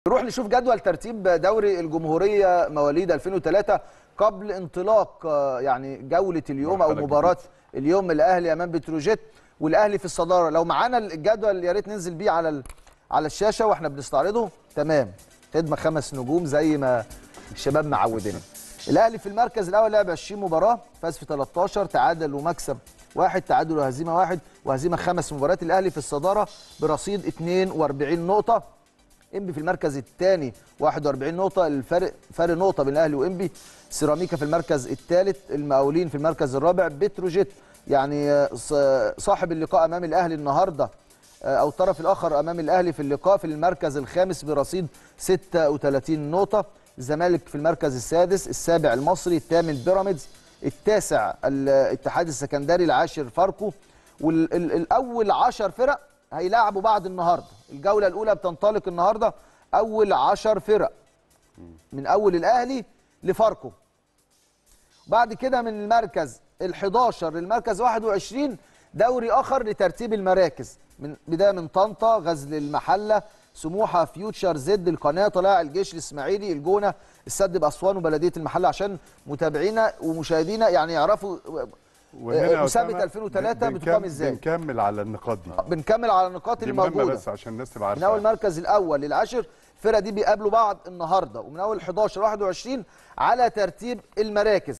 نروح نشوف جدول ترتيب دوري الجمهورية مواليد 2003 قبل انطلاق آه، يعني جولة اليوم أو مرحلة مباراة اليوم الأهلي أمام بتروجيت والأهلي في الصدارة لو معانا الجدول يا ريت ننزل بيه على ال- على الشاشة واحنا بنستعرضه تمام خدمة خمس نجوم زي ما الشباب معودنا الأهلي في المركز الأول لعب 20 مباراة فاز في 13 تعادل ومكسب واحد تعادل وهزيمة واحد وهزيمة خمس مباريات الأهلي في الصدارة برصيد 42 نقطة انبي في المركز الثاني 41 نقطة الفرق فرق نقطة بين الأهلي وانبي سيراميكا في المركز الثالث المقاولين في المركز الرابع بتروجيت يعني آه، ص- صاحب اللقاء أمام الأهلي النهاردة آه، أو الطرف الآخر أمام الأهلي في اللقاء في المركز الخامس برصيد 36 نقطة الزمالك في المركز السادس السابع المصري الثامن بيراميدز التاسع الاتحاد السكندري العاشر فاركو والاول 10 فرق هيلاعبوا بعض النهارده الجوله الاولى بتنطلق النهارده اول 10 فرق من اول الاهلي لفاركو بعد كده من المركز ال11 للمركز 21 دوري اخر لترتيب المراكز من بدايه من طنطا غزل المحله سموحه فيوتشر زد القناه طلائع الجيش الاسماعيلي الجونه السد باسوان وبلديه المحله عشان متابعينا ومشاهدينا يعني يعرفوا وهنا يا مسابقة أسامة 2003 بن- بتقام بنكم- إزاي؟ بنكمل على النقاط دي بنكمل على النقاط دي اللي مهمة موجوده بس عشان الناس تبقى من اول عارفة المركز الاول للعاشر الفرقه دي بيقابلوا بعض النهارده ومن اول 11 21 على ترتيب المراكز